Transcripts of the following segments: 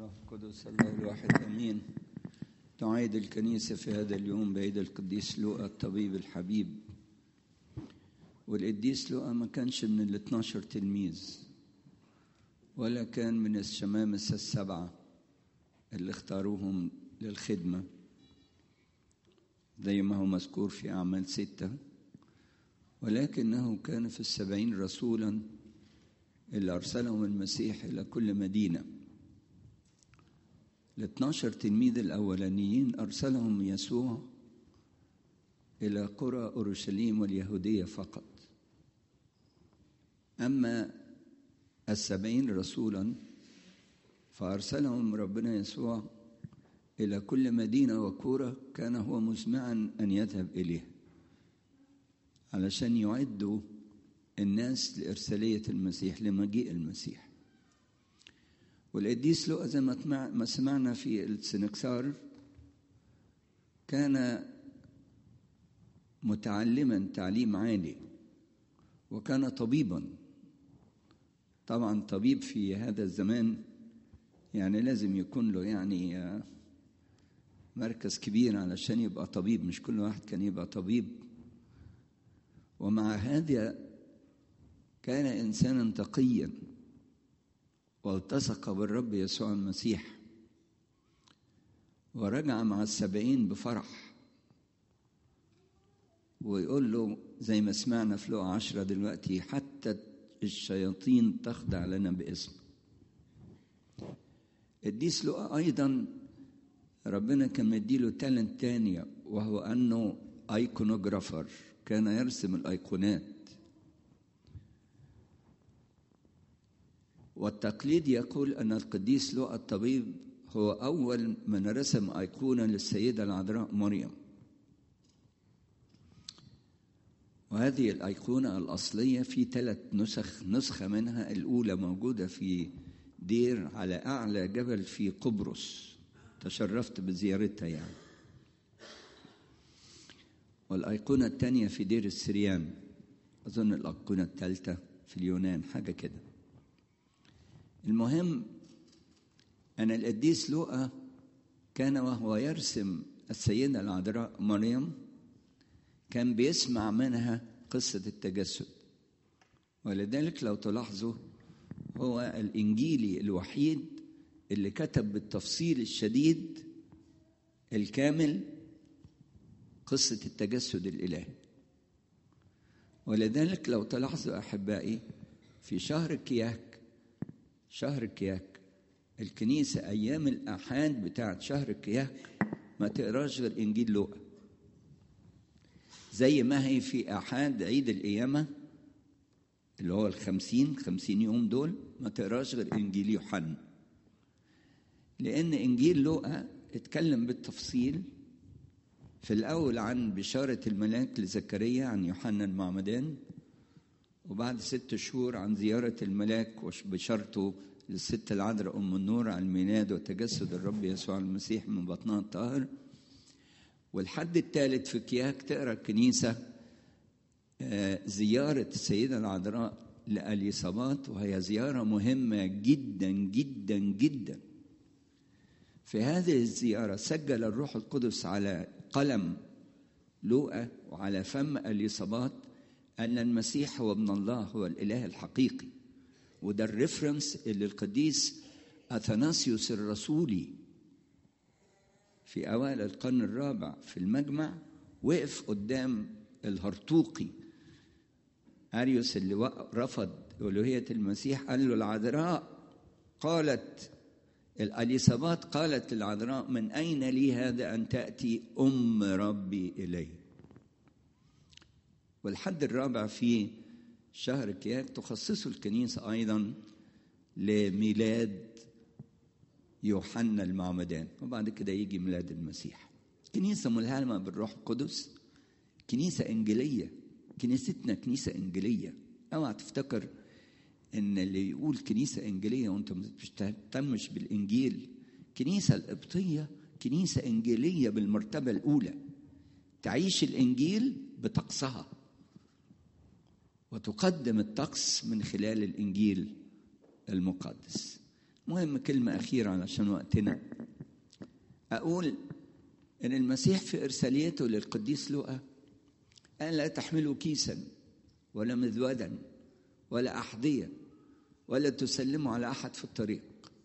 القدس الله الواحد امين تعيد الكنيسه في هذا اليوم بعيد القديس لوقا الطبيب الحبيب والقديس لوقا ما كانش من ال 12 تلميذ ولا كان من الشمامسه السبعه اللي اختاروهم للخدمه زي ما هو مذكور في اعمال سته ولكنه كان في السبعين رسولا اللي أرسلهم المسيح إلى كل مدينة ال 12 تلميذ الأولانيين أرسلهم يسوع إلى قرى أورشليم واليهودية فقط أما السبعين رسولا فأرسلهم ربنا يسوع إلى كل مدينة وقرى كان هو مزمعا أن يذهب إليها علشان يعدوا الناس لإرسالية المسيح لمجيء المسيح والقديس لوقا زي ما سمعنا في السنكسار كان متعلما تعليم عالي وكان طبيبا طبعا طبيب في هذا الزمان يعني لازم يكون له يعني مركز كبير علشان يبقى طبيب مش كل واحد كان يبقى طبيب ومع هذا كان انسانا تقيا والتصق بالرب يسوع المسيح ورجع مع السبعين بفرح ويقول له زي ما سمعنا في لقا عشرة دلوقتي حتى الشياطين تخضع لنا باسم الديس لقا أيضا ربنا كان مديله تالنت تانية وهو أنه أيكونوجرافر كان يرسم الأيقونات والتقليد يقول أن القديس لوقا الطبيب هو أول من رسم أيقونة للسيدة العذراء مريم وهذه الأيقونة الأصلية في ثلاث نسخ نسخة منها الأولى موجودة في دير على أعلى جبل في قبرص تشرفت بزيارتها يعني والأيقونة الثانية في دير السريان أظن الأيقونة الثالثة في اليونان حاجة كده المهم أن القديس لوقا كان وهو يرسم السيدة العذراء مريم كان بيسمع منها قصة التجسد ولذلك لو تلاحظوا هو الإنجيلي الوحيد اللي كتب بالتفصيل الشديد الكامل قصة التجسد الإلهي ولذلك لو تلاحظوا أحبائي في شهر كياك شهر كياك الكنيسة أيام الأحاد بتاعت شهر كياك ما تقراش غير إنجيل لوقا زي ما هي في أحاد عيد القيامة اللي هو الخمسين خمسين يوم دول ما تقراش غير إنجيل يوحنا لأن إنجيل لوقا اتكلم بالتفصيل في الأول عن بشارة الملاك لزكريا عن يوحنا المعمدان وبعد ست شهور عن زيارة الملاك وبشارته للست العذراء أم النور عن الميلاد وتجسد الرب يسوع المسيح من بطنها الطاهر والحد الثالث في كياك تقرا الكنيسة زيارة السيدة العذراء لأليصابات وهي زيارة مهمة جدا جدا جدا في هذه الزيارة سجل الروح القدس على قلم لوقا وعلى فم اليصابات أن المسيح هو ابن الله هو الإله الحقيقي وده الريفرنس اللي القديس أثناسيوس الرسولي في أوائل القرن الرابع في المجمع وقف قدام الهرطوقي أريوس اللي رفض ألوهية المسيح قال له العذراء قالت الأليصابات قالت للعذراء من أين لي هذا أن تأتي أم ربي إلي والحد الرابع في شهر كياك تخصصه الكنيسة أيضا لميلاد يوحنا المعمدان وبعد كده يجي ميلاد المسيح كنيسة ملهمة بالروح القدس كنيسة إنجيلية كنيستنا كنيسة إنجيلية اوعى تفتكر ان اللي يقول كنيسه انجيليه وانت ما بتهتمش بالانجيل كنيسه القبطيه كنيسه انجيليه بالمرتبه الاولى تعيش الانجيل بطقسها وتقدم الطقس من خلال الانجيل المقدس مهم كلمة أخيرة علشان وقتنا أقول إن المسيح في إرساليته للقديس لوقا قال لا تحملوا كيسا ولا مذودا ولا أحذية ولا تسلموا على أحد في الطريق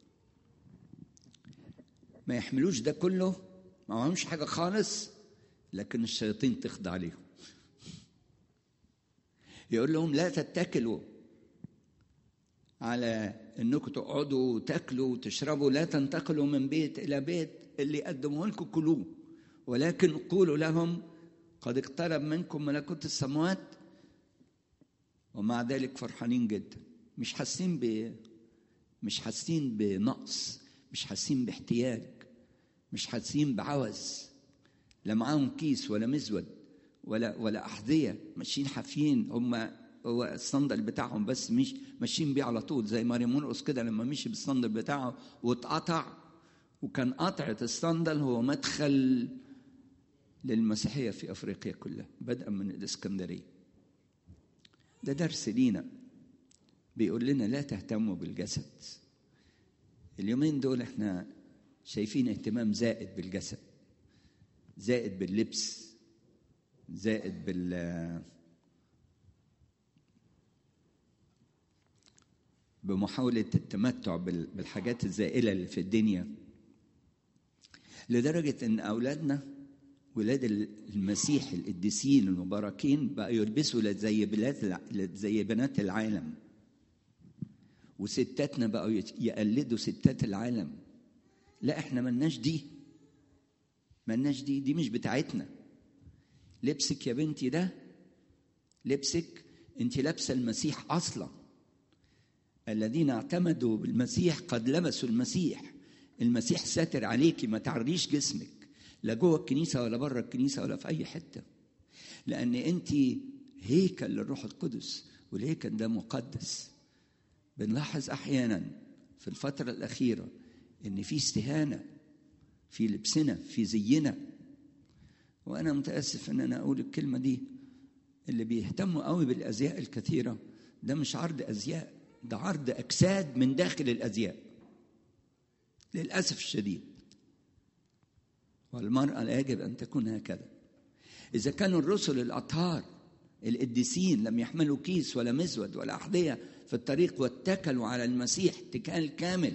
ما يحملوش ده كله ما معهمش حاجة خالص لكن الشياطين تخضع عليهم يقول لهم لا تتكلوا على انكم تقعدوا وتاكلوا وتشربوا لا تنتقلوا من بيت الى بيت اللي يقدموه لكم كلوه ولكن قولوا لهم قد اقترب منكم ملكوت السماوات ومع ذلك فرحانين جدا مش حاسين ب مش حاسين بنقص مش حاسين باحتياج مش حاسين بعوز لا معاهم كيس ولا مزود ولا ولا احذيه ماشيين حافيين هم هو الصندل بتاعهم بس مش ماشيين بيه على طول زي ماري مرقص كده لما مشي بالصندل بتاعه واتقطع وكان قطعة الصندل هو مدخل للمسيحية في أفريقيا كلها بدءا من الإسكندرية ده درس لينا بيقول لنا لا تهتموا بالجسد اليومين دول احنا شايفين اهتمام زائد بالجسد زائد باللبس زائد بال بمحاولة التمتع بالحاجات الزائلة اللي في الدنيا لدرجة إن أولادنا ولاد المسيح القديسين المباركين بقوا يلبسوا زي بلاد زي بنات العالم وستاتنا بقوا يقلدوا ستات العالم لا احنا ملناش دي ملناش دي دي مش بتاعتنا لبسك يا بنتي ده لبسك انت لابسه المسيح اصلا الذين اعتمدوا بالمسيح قد لبسوا المسيح المسيح ساتر عليكي ما تعريش جسمك لا جوه الكنيسه ولا بره الكنيسه ولا في اي حته لان انت هيكل للروح القدس والهيكل ده مقدس بنلاحظ احيانا في الفتره الاخيره ان في استهانه في لبسنا في زينا وانا متاسف ان انا اقول الكلمه دي اللي بيهتموا قوي بالازياء الكثيره ده مش عرض ازياء ده عرض اجساد من داخل الازياء للاسف الشديد والمراه لا يجب ان تكون هكذا اذا كانوا الرسل الاطهار القديسين لم يحملوا كيس ولا مزود ولا احذيه في الطريق واتكلوا على المسيح اتكال كامل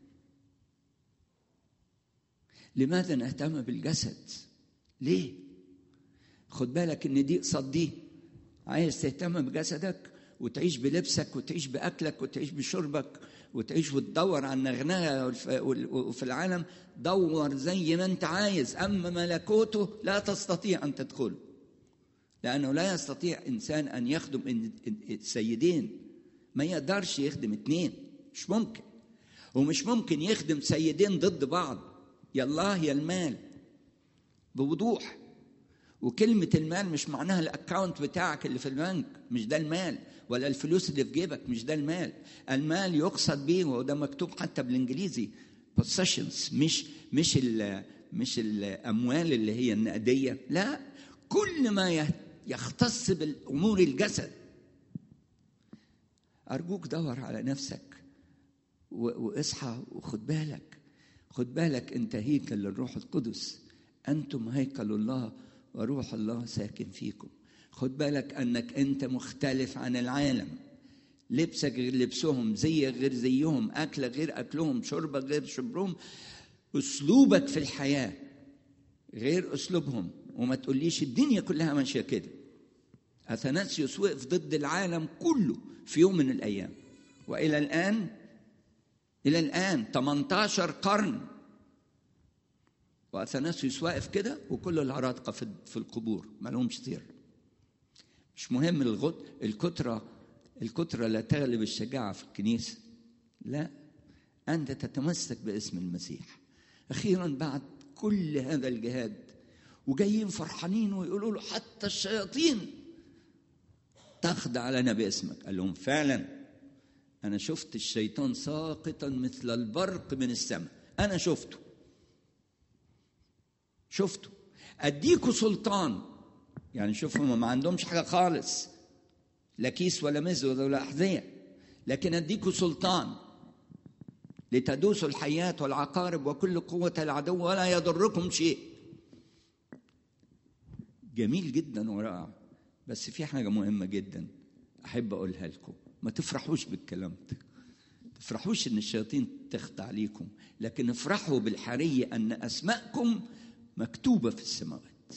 لماذا نهتم بالجسد ليه خد بالك ان دي قصاد دي عايز تهتم بجسدك وتعيش بلبسك وتعيش باكلك وتعيش بشربك وتعيش وتدور على النغنغه وفي العالم دور زي ما انت عايز اما ملكوته لا تستطيع ان تدخله لانه لا يستطيع انسان ان يخدم سيدين ما يقدرش يخدم اتنين مش ممكن ومش ممكن يخدم سيدين ضد بعض يا الله يا المال بوضوح وكلمة المال مش معناها الاكونت بتاعك اللي في البنك مش ده المال ولا الفلوس اللي في جيبك مش ده المال المال يقصد به وده مكتوب حتى بالانجليزي possessions مش مش ال مش الاموال اللي هي النقديه لا كل ما يختص بالامور الجسد ارجوك دور على نفسك واصحى وخد بالك خد بالك انت هيكل للروح القدس انتم هيكل الله وروح الله ساكن فيكم خد بالك انك انت مختلف عن العالم لبسك غير لبسهم زيك غير زيهم اكلك غير اكلهم شربك غير شربهم اسلوبك في الحياه غير اسلوبهم وما تقوليش الدنيا كلها ماشيه كده اثناسيوس وقف ضد العالم كله في يوم من الايام والى الان الى الان 18 قرن واثناسيوس واقف كده وكل العراتقه في القبور ما لهمش سير مش مهم الغد الكترة الكترة لا تغلب الشجاعة في الكنيسة لا أنت تتمسك باسم المسيح أخيرا بعد كل هذا الجهاد وجايين فرحانين ويقولوا له حتى الشياطين تخضع لنا باسمك قال لهم فعلا أنا شفت الشيطان ساقطا مثل البرق من السماء أنا شفته شفته أديكوا سلطان يعني شوف هم ما عندهمش حاجه خالص لا كيس ولا مزود ولا احذيه لكن اديكوا سلطان لتدوسوا الحيات والعقارب وكل قوة العدو ولا يضركم شيء جميل جدا ورائع بس في حاجة مهمة جدا أحب أقولها لكم ما تفرحوش بالكلام ده تفرحوش ان الشياطين تخضع ليكم لكن افرحوا بالحرية ان اسماءكم مكتوبة في السماوات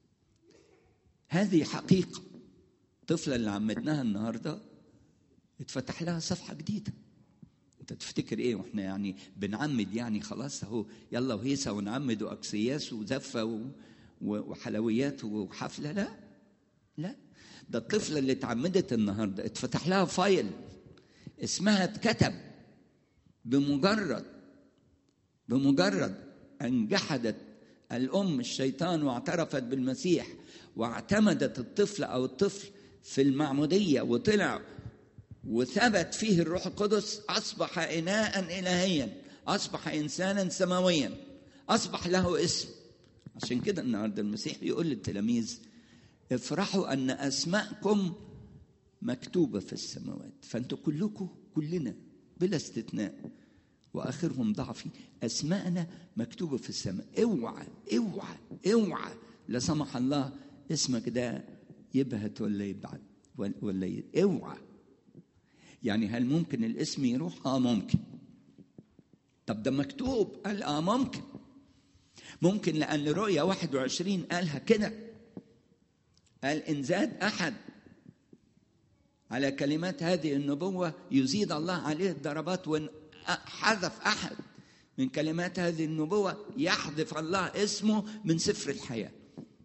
هذه حقيقة الطفلة اللي عمتناها النهاردة اتفتح لها صفحة جديدة انت تفتكر ايه واحنا يعني بنعمد يعني خلاص اهو يلا وهيصة ونعمد واكسياس وزفة و... وحلويات وحفلة لا لا ده الطفلة اللي اتعمدت النهاردة اتفتح لها فايل اسمها اتكتب بمجرد بمجرد ان جحدت الام الشيطان واعترفت بالمسيح واعتمدت الطفل او الطفل في المعموديه وطلع وثبت فيه الروح القدس اصبح اناء الهيا اصبح انسانا سماويا اصبح له اسم عشان كده النهارده المسيح يقول للتلاميذ افرحوا ان اسماءكم مكتوبه في السماوات فانتوا كلكم كلنا بلا استثناء واخرهم ضعفي اسماءنا مكتوبه في السماء اوعى اوعى اوعى لا سمح الله اسمك ده يبهت ولا يبعد ولا ي... اوعى يعني هل ممكن الاسم يروح اه ممكن طب ده مكتوب قال اه ممكن ممكن لان رؤيا 21 قالها كده قال ان زاد احد على كلمات هذه النبوة يزيد الله عليه الضربات وإن حذف أحد من كلمات هذه النبوة يحذف الله اسمه من سفر الحياة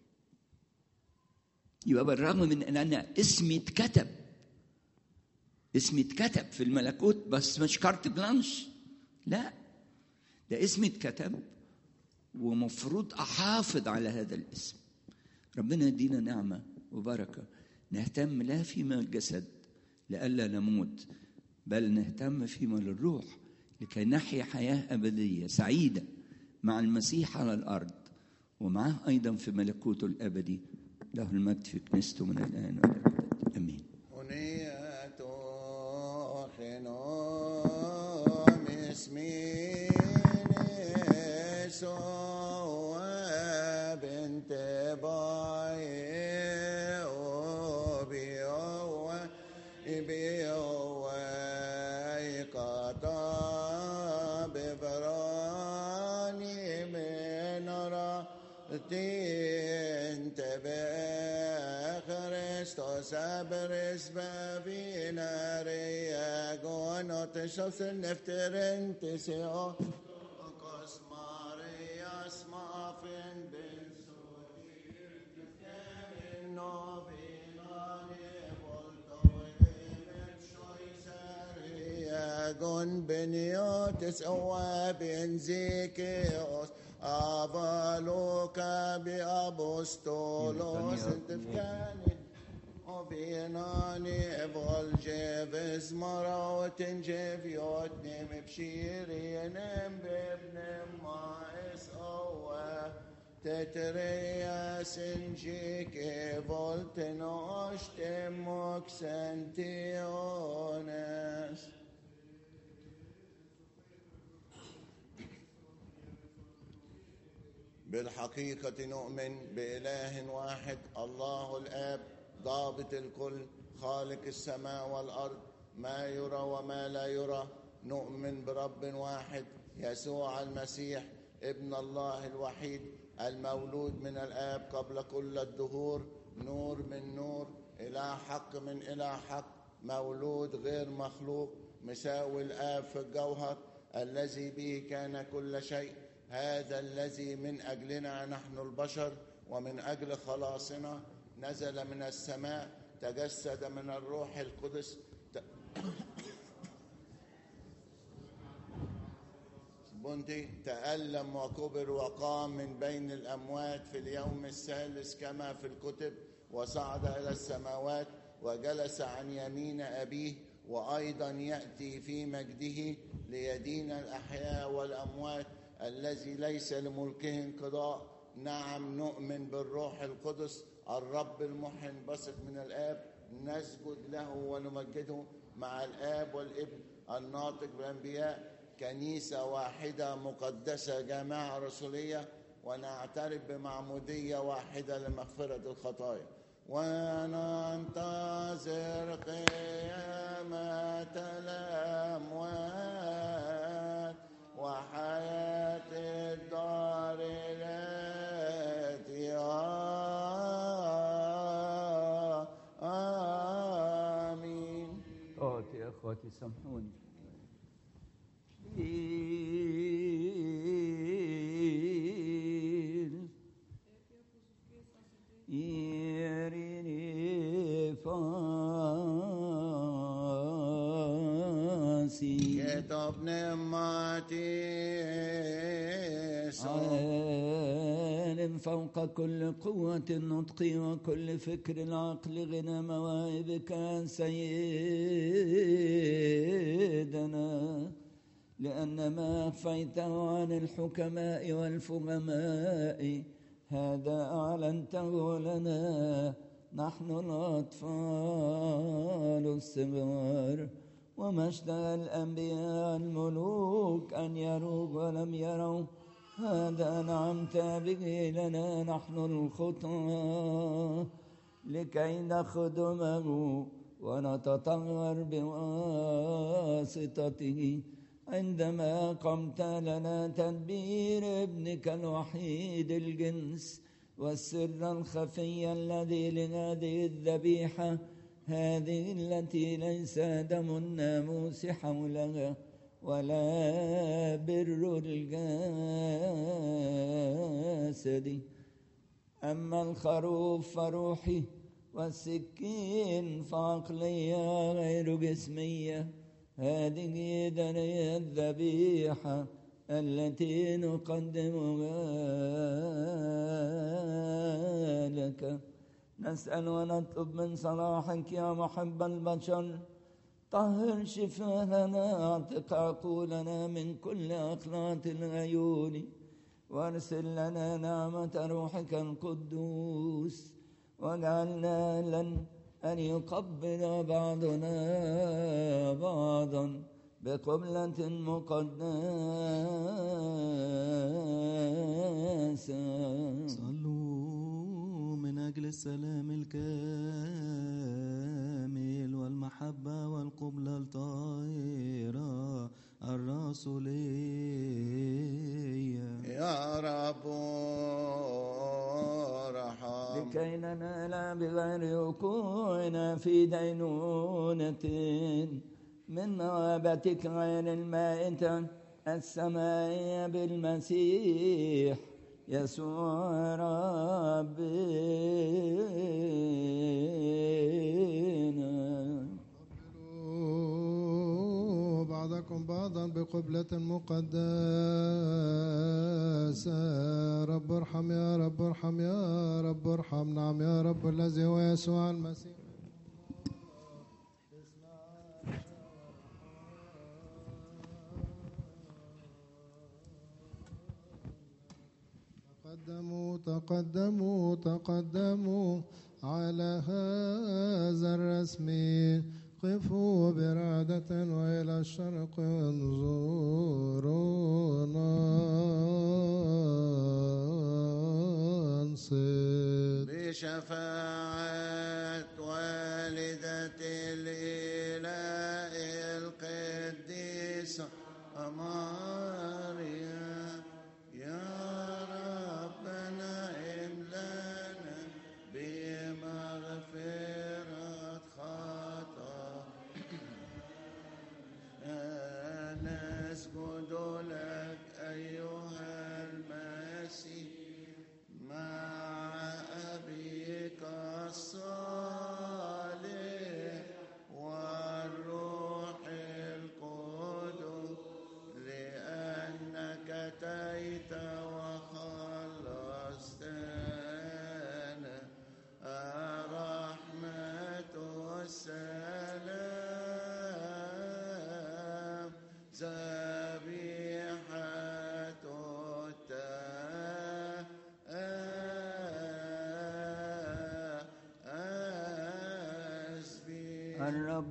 يبقى بالرغم من أن أنا اسمي اتكتب اسمي اتكتب في الملكوت بس مش كارت بلانش لا ده اسمي اتكتب ومفروض أحافظ على هذا الاسم ربنا يدينا نعمة وبركة نهتم لا فيما الجسد لئلا نموت بل نهتم فيما للروح لكي نحيا حياة أبدية سعيدة مع المسيح على الأرض ومعه أيضا في ملكوته الأبدي له المجد في كنيسته من الآن وإلى الأبد آمين بنت باي Kristus abris bevina ria gonotes nefterin tisio Kos Maria smafin bin sodir novina gon beniotis owa ben zikios avaluka bi apostolos tefkani وبيناني ابغى الجيب مرة وتنجب يوتني بشيرين بابن ما اسقوى تتريا سنجيك فولت نوشت موك سنتيونس بالحقيقة نؤمن بإله واحد الله الآب ضابط الكل خالق السماء والارض ما يرى وما لا يرى نؤمن برب واحد يسوع المسيح ابن الله الوحيد المولود من الاب قبل كل الدهور نور من نور الى حق من الى حق مولود غير مخلوق مساوي الاب في الجوهر الذي به كان كل شيء هذا الذي من اجلنا نحن البشر ومن اجل خلاصنا نزل من السماء تجسد من الروح القدس بنتي تألم وكبر وقام من بين الأموات في اليوم الثالث كما في الكتب وصعد إلى السماوات وجلس عن يمين أبيه وأيضا يأتي في مجده ليدين الأحياء والأموات الذي ليس لملكه انقضاء نعم نؤمن بالروح القدس الرب المحن بسط من الآب نسجد له ونمجده مع الآب والابن الناطق بالأنبياء كنيسة واحدة مقدسة جماعة رسولية ونعترف بمعمودية واحدة لمغفرة الخطايا وننتظر قيامة الأموات وحياة الدار التي آمين اخواتي يا اخواتي سامحوني Ieri fasi كتاب نعمتي عالم فوق كل قوة النطق وكل فكر العقل غنى مواهبك يا سيدنا لأن ما أخفيته عن الحكماء والفهماء هذا أعلنته لنا نحن الأطفال الصغار وما اشتهى الأنبياء الملوك أن يروا ولم يروا هذا أنعمت به لنا نحن الخطى لكي نخدمه ونتطهر بواسطته عندما قمت لنا تدبير ابنك الوحيد الجنس والسر الخفي الذي لهذه الذبيحة هذه التي ليس دم الناموس حولها ولا بر الجسد أما الخروف فروحي والسكين فعقلية غير جسمية هذه دنيا الذبيحة التي نقدمها لك نسأل ونطلب من صلاحك يا محب البشر طهر شفاهنا اعتق عقولنا من كل أخلاط العيون وارسل لنا نعمة روحك القدوس واجعلنا لن أن يقبل بعضنا بعضا بقبلة مقدسة صلوا من أجل السلام الكامل والمحبة والقبلة الطاهرة الرسولية يا رب ارحم لكي ننال بغير وقوعنا في دينونة من موابتك غير المائتة السمائية بالمسيح يسوع ربنا قبلوا بعضكم بعضا بقبلة مقدسة رب ارحم يا رب ارحم يا رب ارحم نعم يا رب الذي هو يسوع المسيح تقدموا تقدموا تقدموا على هذا الرسم قفوا برعدة وإلى الشرق انظرونا انصت بشفاعة والدة الإله القديسة ماريا يا ربنا املنا بمغفرة خطا نسجد لك أيها المسيح مع أبيك الصالح والروح القدس لأنك أتيت وخلصتنا الرحمة والسلام ذبيحة التسبيح الرب